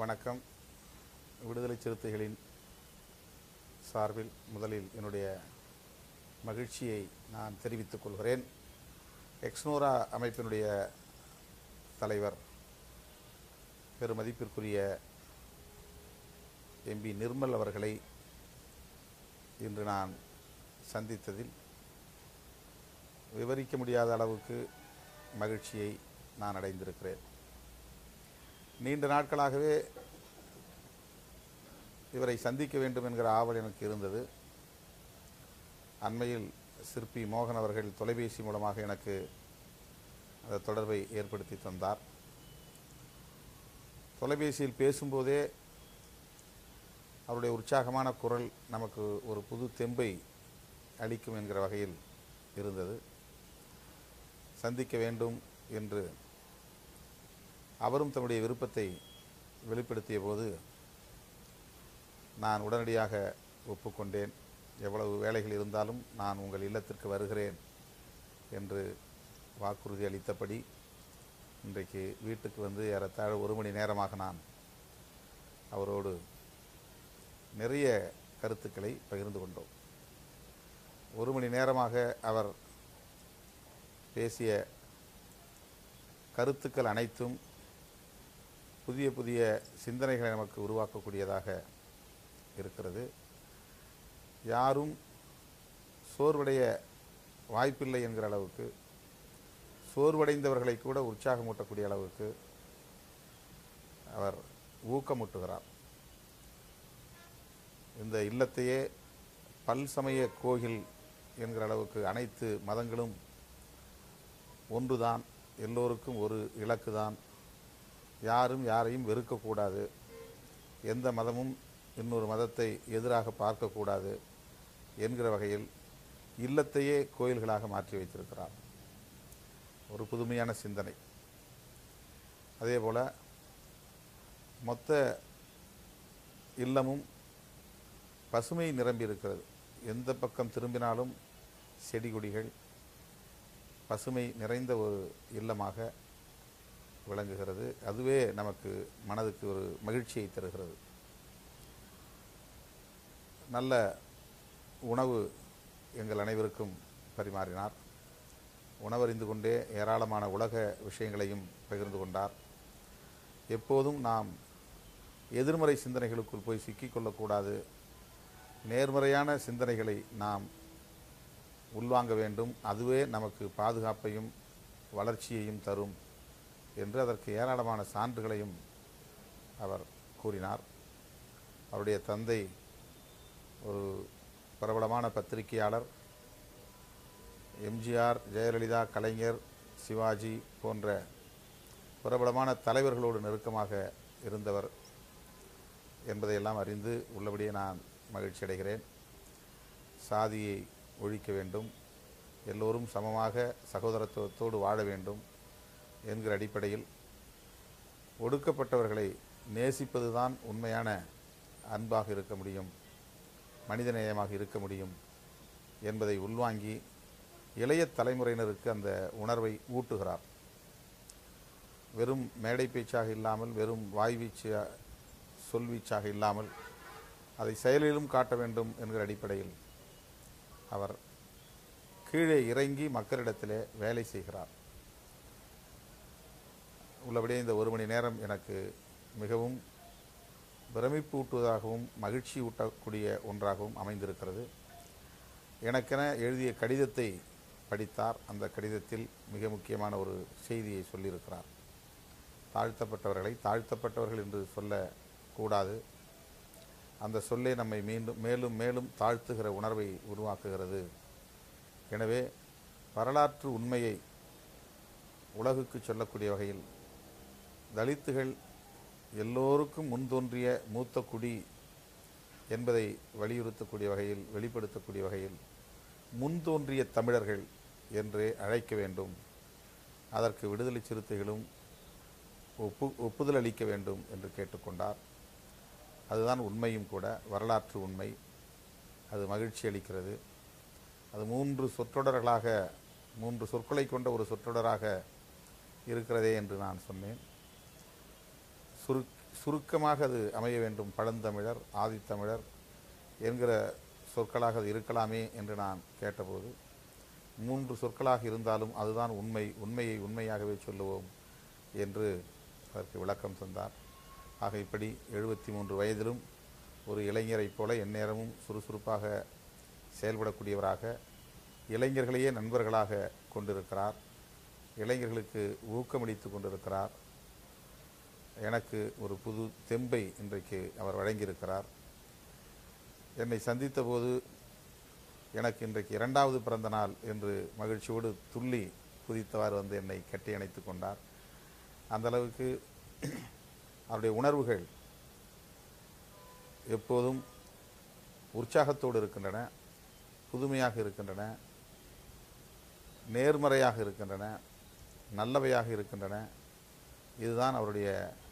வணக்கம் விடுதலை சிறுத்தைகளின் சார்பில் முதலில் என்னுடைய மகிழ்ச்சியை நான் தெரிவித்துக் கொள்கிறேன் எக்ஸ்னோரா அமைப்பினுடைய தலைவர் பெருமதிப்பிற்குரிய எம்பி நிர்மல் அவர்களை இன்று நான் சந்தித்ததில் விவரிக்க முடியாத அளவுக்கு மகிழ்ச்சியை நான் அடைந்திருக்கிறேன் நீண்ட நாட்களாகவே இவரை சந்திக்க வேண்டும் என்கிற ஆவல் எனக்கு இருந்தது அண்மையில் சிற்பி மோகன் அவர்கள் தொலைபேசி மூலமாக எனக்கு அந்த தொடர்பை ஏற்படுத்தி தந்தார் தொலைபேசியில் பேசும்போதே அவருடைய உற்சாகமான குரல் நமக்கு ஒரு புது தெம்பை அளிக்கும் என்கிற வகையில் இருந்தது சந்திக்க வேண்டும் என்று அவரும் தன்னுடைய விருப்பத்தை வெளிப்படுத்திய போது நான் உடனடியாக ஒப்புக்கொண்டேன் எவ்வளவு வேலைகள் இருந்தாலும் நான் உங்கள் இல்லத்திற்கு வருகிறேன் என்று வாக்குறுதி அளித்தபடி இன்றைக்கு வீட்டுக்கு வந்து ஏறத்தாழ ஒரு மணி நேரமாக நான் அவரோடு நிறைய கருத்துக்களை பகிர்ந்து கொண்டோம் ஒரு மணி நேரமாக அவர் பேசிய கருத்துக்கள் அனைத்தும் புதிய புதிய சிந்தனைகளை நமக்கு உருவாக்கக்கூடியதாக இருக்கிறது யாரும் சோர்வடைய வாய்ப்பில்லை என்கிற அளவுக்கு சோர்வடைந்தவர்களை கூட உற்சாகமூட்டக்கூடிய அளவுக்கு அவர் ஊக்கமூட்டுகிறார் இந்த இல்லத்தையே பல்சமய கோயில் என்கிற அளவுக்கு அனைத்து மதங்களும் ஒன்றுதான் எல்லோருக்கும் ஒரு இலக்கு தான் யாரும் யாரையும் வெறுக்கக்கூடாது எந்த மதமும் இன்னொரு மதத்தை எதிராக பார்க்கக்கூடாது என்கிற வகையில் இல்லத்தையே கோயில்களாக மாற்றி வைத்திருக்கிறார் ஒரு புதுமையான சிந்தனை அதே போல் மொத்த இல்லமும் பசுமை நிரம்பி இருக்கிறது எந்த பக்கம் திரும்பினாலும் செடி கொடிகள் பசுமை நிறைந்த ஒரு இல்லமாக விளங்குகிறது அதுவே நமக்கு மனதுக்கு ஒரு மகிழ்ச்சியை தருகிறது நல்ல உணவு எங்கள் அனைவருக்கும் பரிமாறினார் உணவறிந்து கொண்டே ஏராளமான உலக விஷயங்களையும் பகிர்ந்து கொண்டார் எப்போதும் நாம் எதிர்மறை சிந்தனைகளுக்குள் போய் சிக்கிக்கொள்ளக்கூடாது நேர்மறையான சிந்தனைகளை நாம் உள்வாங்க வேண்டும் அதுவே நமக்கு பாதுகாப்பையும் வளர்ச்சியையும் தரும் என்று அதற்கு ஏராளமான சான்றுகளையும் அவர் கூறினார் அவருடைய தந்தை ஒரு பிரபலமான பத்திரிகையாளர் எம்ஜிஆர் ஜெயலலிதா கலைஞர் சிவாஜி போன்ற பிரபலமான தலைவர்களோடு நெருக்கமாக இருந்தவர் என்பதையெல்லாம் அறிந்து உள்ளபடியே நான் மகிழ்ச்சி அடைகிறேன் சாதியை ஒழிக்க வேண்டும் எல்லோரும் சமமாக சகோதரத்துவத்தோடு வாழ வேண்டும் என்கிற அடிப்படையில் ஒடுக்கப்பட்டவர்களை நேசிப்பதுதான் உண்மையான அன்பாக இருக்க முடியும் மனிதநேயமாக இருக்க முடியும் என்பதை உள்வாங்கி இளைய தலைமுறையினருக்கு அந்த உணர்வை ஊட்டுகிறார் வெறும் மேடை பேச்சாக இல்லாமல் வெறும் வாய்வீச்சு சொல்வீச்சாக இல்லாமல் அதை செயலிலும் காட்ட வேண்டும் என்கிற அடிப்படையில் அவர் கீழே இறங்கி மக்களிடத்திலே வேலை செய்கிறார் உள்ளபடியே இந்த ஒரு மணி நேரம் எனக்கு மிகவும் பிரமிப்பு ஊட்டுவதாகவும் மகிழ்ச்சி ஊட்டக்கூடிய ஒன்றாகவும் அமைந்திருக்கிறது எனக்கென எழுதிய கடிதத்தை படித்தார் அந்த கடிதத்தில் மிக முக்கியமான ஒரு செய்தியை சொல்லியிருக்கிறார் தாழ்த்தப்பட்டவர்களை தாழ்த்தப்பட்டவர்கள் என்று சொல்லக்கூடாது அந்த சொல்லே நம்மை மீண்டும் மேலும் மேலும் தாழ்த்துகிற உணர்வை உருவாக்குகிறது எனவே வரலாற்று உண்மையை உலகுக்கு சொல்லக்கூடிய வகையில் தலித்துகள் எல்லோருக்கும் முன்தோன்றிய மூத்த குடி என்பதை வலியுறுத்தக்கூடிய வகையில் வெளிப்படுத்தக்கூடிய வகையில் முன்தோன்றிய தமிழர்கள் என்றே அழைக்க வேண்டும் அதற்கு விடுதலை சிறுத்தைகளும் ஒப்பு ஒப்புதல் அளிக்க வேண்டும் என்று கேட்டுக்கொண்டார் அதுதான் உண்மையும் கூட வரலாற்று உண்மை அது மகிழ்ச்சி அளிக்கிறது அது மூன்று சொற்றொடர்களாக மூன்று சொற்களை கொண்ட ஒரு சொற்றொடராக இருக்கிறதே என்று நான் சொன்னேன் சுருக் சுருக்கமாக அது அமைய வேண்டும் பழந்தமிழர் ஆதித்தமிழர் என்கிற சொற்களாக அது இருக்கலாமே என்று நான் கேட்டபோது மூன்று சொற்களாக இருந்தாலும் அதுதான் உண்மை உண்மையை உண்மையாகவே சொல்லுவோம் என்று அதற்கு விளக்கம் தந்தார் ஆக இப்படி எழுபத்தி மூன்று வயதிலும் ஒரு இளைஞரைப் போல எந்நேரமும் சுறுசுறுப்பாக செயல்படக்கூடியவராக இளைஞர்களையே நண்பர்களாக கொண்டிருக்கிறார் இளைஞர்களுக்கு ஊக்கமளித்து கொண்டிருக்கிறார் எனக்கு ஒரு புது தெம்பை இன்றைக்கு அவர் வழங்கியிருக்கிறார் என்னை சந்தித்த போது எனக்கு இன்றைக்கு இரண்டாவது பிறந்த நாள் என்று மகிழ்ச்சியோடு துள்ளி குதித்தவாறு வந்து என்னை கட்டி அணைத்து கொண்டார் அந்த அளவுக்கு அவருடைய உணர்வுகள் எப்போதும் உற்சாகத்தோடு இருக்கின்றன புதுமையாக இருக்கின்றன நேர்மறையாக இருக்கின்றன நல்லவையாக இருக்கின்றன இதுதான் அவருடைய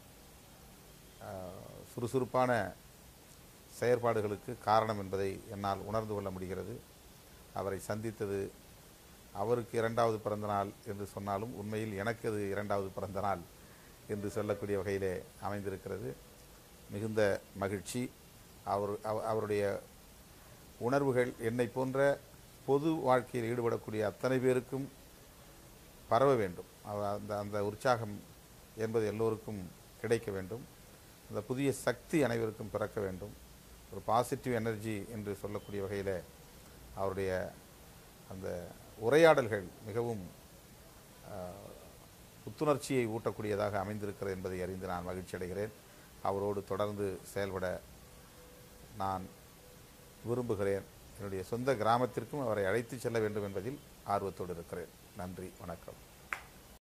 ஆஹ், சுறுசுறுப்பான செயற்பாடுகளுக்கு காரணம் என்பதை என்னால் உணர்ந்து கொள்ள முடிகிறது அவரை சந்தித்தது அவருக்கு இரண்டாவது பிறந்த நாள் என்று சொன்னாலும் உண்மையில் எனக்கு அது இரண்டாவது பிறந்த நாள் என்று சொல்லக்கூடிய வகையிலே அமைந்திருக்கிறது மிகுந்த மகிழ்ச்சி அவர் அவ- அவருடைய உணர்வுகள் என்னை போன்ற பொது வாழ்க்கையில் ஈடுபடக்கூடிய அத்தனை பேருக்கும் பரவ வேண்டும் அவ- அந்த அந்த உற்சாகம் என்பது எல்லோருக்கும் கிடைக்க வேண்டும் அந்த புதிய சக்தி அனைவருக்கும் பிறக்க வேண்டும் ஒரு பாசிட்டிவ் எனர்ஜி என்று சொல்லக்கூடிய வகையில் அவருடைய அந்த உரையாடல்கள் மிகவும் ஆஹ், புத்துணர்ச்சியை ஊட்டக்கூடியதாக அமைந்திருக்கிறது என்பதை அறிந்து நான் மகிழ்ச்சி அடைகிறேன் அவரோடு தொடர்ந்து செயல்பட நான் விரும்புகிறேன் என்னுடைய சொந்த கிராமத்திற்கும் அவரை அழைத்து செல்ல வேண்டும் என்பதில் ஆர்வத்தோடு இருக்கிறேன் நன்றி வணக்கம்